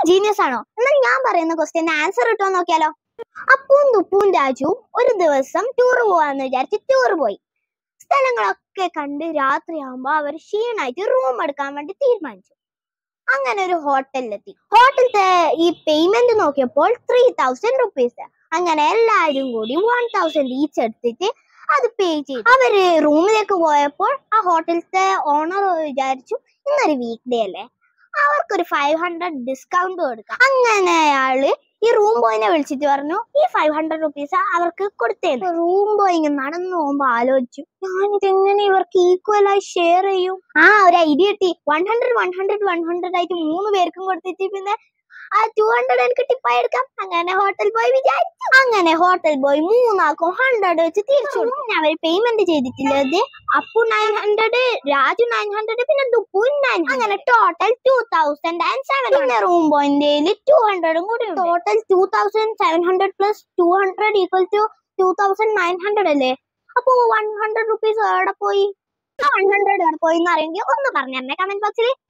genius ആണോ എന്നാൽ ഞാൻ പറയുന്ന ക്വസ്റ്റ്യൻ ആൻസർ കിട്ടുമോ നോക്കിയാലോ അപ്പവും തുപ്പും രാജു ഒരു ദിവസം ടൂർ പോവാന്ന് വിചാരിച്ച് ടൂർ പോയി സ്ഥലങ്ങളൊക്കെ കണ്ട് രാത്രിയാകുമ്പോ അവർ ക്ഷീണായിട്ട് റൂം എടുക്കാൻ വേണ്ടി തീരുമാനിച്ചു അങ്ങനെ ഒരു ഹോട്ടലിലെത്തി ഹോട്ടലിലത്തെ ഈ പേയ്മെന്റ് നോക്കിയപ്പോൾ ത്രീ തൗസൻഡ് റുപ്പീസ് അങ്ങനെ എല്ലാവരും കൂടി വൺ തൗസൻഡ് ഈച്ച് എടുത്തിട്ട് അത് പേ ചെയ്തു അവര് റൂമിലേക്ക് പോയപ്പോൾ ആ ഹോട്ടലിലത്തെ ഓണർ വിചാരിച്ചു ഇന്നൊരു വീക്ക് ഡേ അല്ലേ അവർക്കൊരു ഫൈവ് ഹൺഡ്രഡ് ഡിസ്കൗണ്ട് കൊടുക്കാം അങ്ങനെ അയാള് ഈ റൂം ബോയിനെ വിളിച്ചിട്ട് പറഞ്ഞു ഈ ഫൈവ് ഹൺഡ്രഡ് റുപ്പീസ് അവർക്ക് കൊടുത്തേന്ന് റൂം ബോയ് ഇങ്ങനെ നടന്നു പോകുമ്പോ ആലോചിച്ചു ഞാനിത് എങ്ങനെ ഇവർക്ക് ഈക്വൽ ആയി ഷെയർ ചെയ്യും ആ ഒരു ഐഡിയ കിട്ടി one hundred one hundred one hundred ആയിട്ട് മൂന്ന് പേർക്കും കൊടുത്തിട്ട് പിന്നെ ആ ടു ഹൺഡ്രഡ് എനിക്ക് ടിപ്പായി എടുക്കാം അങ്ങനെ ഹോട്ടൽ ബോയ് വിചാരിച്ചു അങ്ങനെ ഹോട്ടൽ ബോയ് മൂന്നാക്കും ഹൺഡ്രഡ് വെച്ച് തിരിച്ചു കൊടുക്കും അവർ പേയ്മെന്റ് ചെയ്തിട്ടുള്ളത് Appu nine hundred Raju nine hundred പിന്നെ ദുപ്പു നയൻ അങ്ങനെ total two thousand and seven പിന്നെ റൂം പോയിന്റ് ടു ഹൺഡ്രഡും കൂടി total two thousand seven hundred plus two hundred equal to two thousand nine hundred അല്ലേ അപ്പൊ വൺ ഹൺഡ്രഡ് റുപ്പീസ് എവിടെ പോയി ആ വൺ ഹൺഡ്രഡ് എവിടെ പോയി എന്ന് അറിയെങ്കിൽ ഒന്ന് പറഞ്ഞു തന്നെ കമന്റ് ബോക്സിൽ